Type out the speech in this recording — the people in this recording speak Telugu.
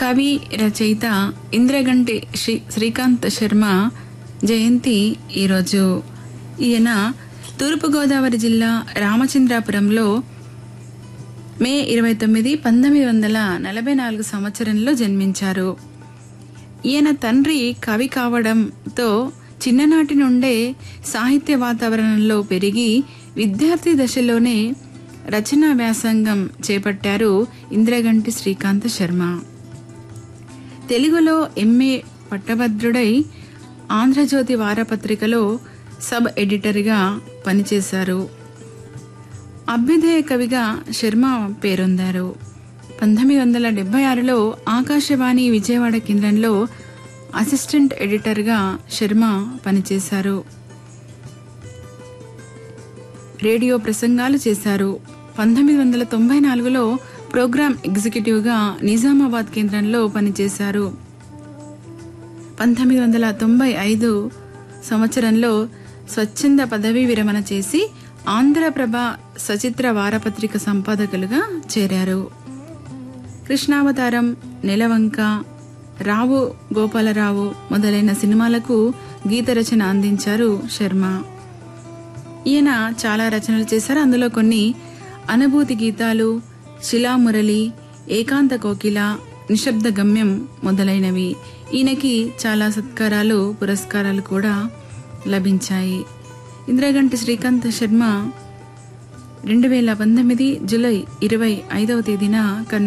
కవి రచయిత ఇంద్రగంటి శ్రీ శ్రీకాంత్ శర్మ జయంతి ఈరోజు ఈయన తూర్పుగోదావరి జిల్లా రామచంద్రాపురంలో మే ఇరవై తొమ్మిది పంతొమ్మిది వందల నలభై నాలుగు సంవత్సరంలో జన్మించారు ఈయన తండ్రి కవి కావడంతో చిన్ననాటి నుండే సాహిత్య వాతావరణంలో పెరిగి విద్యార్థి దశలోనే రచనా వ్యాసంగం చేపట్టారు ఇంద్రగంటి శ్రీకాంత శర్మ తెలుగులో ఎంఏ పట్టభద్రుడై ఆంధ్రజ్యోతి వారపత్రికలో సబ్ ఎడిటర్గా పనిచేశారు అభ్యుదయ కవిగా శర్మ పేరొందారు పంతొమ్మిది వందల డెబ్బై ఆరులో ఆకాశవాణి విజయవాడ కేంద్రంలో అసిస్టెంట్ ఎడిటర్గా శర్మ పనిచేశారు రేడియో ప్రసంగాలు చేశారు పంతొమ్మిది వందల తొంభై నాలుగులో ప్రోగ్రామ్ ఎగ్జిక్యూటివ్గా నిజామాబాద్ కేంద్రంలో పనిచేశారు పంతొమ్మిది వందల తొంభై ఐదు సంవత్సరంలో స్వచ్ఛంద పదవీ విరమణ చేసి ఆంధ్రప్రభ సచిత్ర వారపత్రిక సంపాదకులుగా చేరారు కృష్ణావతారం నెలవంక రావు గోపాలరావు మొదలైన సినిమాలకు గీత రచన అందించారు శర్మ ఈయన చాలా రచనలు చేశారు అందులో కొన్ని అనుభూతి గీతాలు శిలామురళి ఏకాంత కోకిల నిశ్శబ్ద గమ్యం మొదలైనవి ఈయనకి చాలా సత్కారాలు పురస్కారాలు కూడా లభించాయి ఇంద్రగంటి శ్రీకాంత్ శర్మ రెండు వేల పంతొమ్మిది జూలై ఇరవై ఐదవ తేదీన కన్ను